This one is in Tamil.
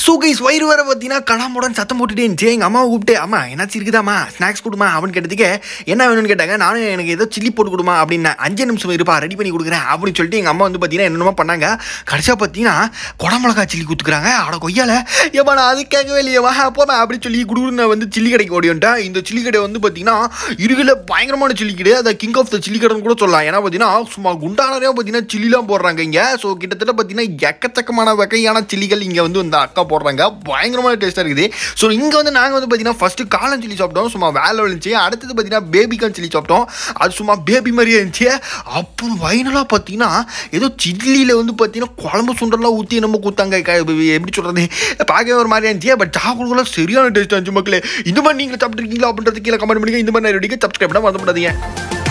ஸோ கைஸ் வயிறு வர பார்த்தீங்கன்னா கடாமுடன் சத்தம் போட்டுட்டே இருந்துச்சு எங்கள் அம்மாவை கூப்பிட்டு அம்மா என்னாச்சு இருக்குதாம்மா ஸ்நாக்ஸ் கொடுமா அப்படின்னு கேட்டதுக்கு என்ன வேணும்னு கேட்டாங்க நானும் எனக்கு ஏதோ சில்லி போட்டு கொடுமா அப்படின்னு அஞ்சு நிமிஷம் இருப்பா ரெடி பண்ணி கொடுக்குறேன் அப்படின்னு சொல்லிட்டு எங்கள் அம்மா வந்து பார்த்தீங்கன்னா என்னென்னமோ பண்ணாங்க கடைசியாக பார்த்தீங்கன்னா குடமிளகா சில்லி கொடுத்துக்குறாங்க அட கொய்யால ஏப்பா நான் அது கேட்கவே இல்லையே வா போமா அப்படின்னு சொல்லி குடுன்னு வந்து சில்லி கடைக்கு ஓடிவந்துட்டேன் இந்த சில்லி கடை வந்து பார்த்தீங்கன்னா இருகில் பயங்கரமான சில்லி கடை அதை கிங் ஆஃப் த சில்லி கடைன்னு கூட சொல்லலாம் ஏன்னா பார்த்தீங்கன்னா சும்மா குண்டானதே பார்த்தீங்கன்னா சில்லிலாம் போடுறாங்க இங்கே ஸோ கிட்டத்தட்ட பார்த்தீங்கன்னா எக்கச்சக்கமான வகையான சில்லிகள் இங்கே வந்து இந்த அக்கா போடுறாங்க பயங்கரமான டேஸ்ட்டாக இருக்குது ஸோ இங்கே வந்து நாங்கள் வந்து பார்த்தீங்கன்னா ஃபஸ்ட்டு காளான் சில்லி சாப்பிட்டோம் சும்மா வேலை இருந்துச்சு அடுத்தது பார்த்தீங்கன்னா பேபிகான் சில்லி சாப்பிட்டோம் அது சும்மா பேபி மாதிரியே இருந்துச்சு அப்புறம் ஃபைனலாக பார்த்தீங்கன்னா ஏதோ சில்லியில் வந்து பார்த்தீங்கன்னா குழம்பு சுண்டெல்லாம் ஊற்றி நம்ம கூத்தாங்க க- எப்படி சொல்கிறது பார்க்கவே ஒரு மாதிரி இருந்துச்சு பட் சாப்பிடுறதுலாம் சரியான டேஸ்ட்டாக இருந்துச்சு மக்களே இந்த மாதிரி நீங்கள் சாப்பிட்ருக்கீங்களா அப்படின்றது கீழே கமெண்ட் பண்ணுங்க இந்த மாதிரி நான் ரெடிக்க சப்ஸ்கிரைப் பண்ண மறந்துடாதீங்க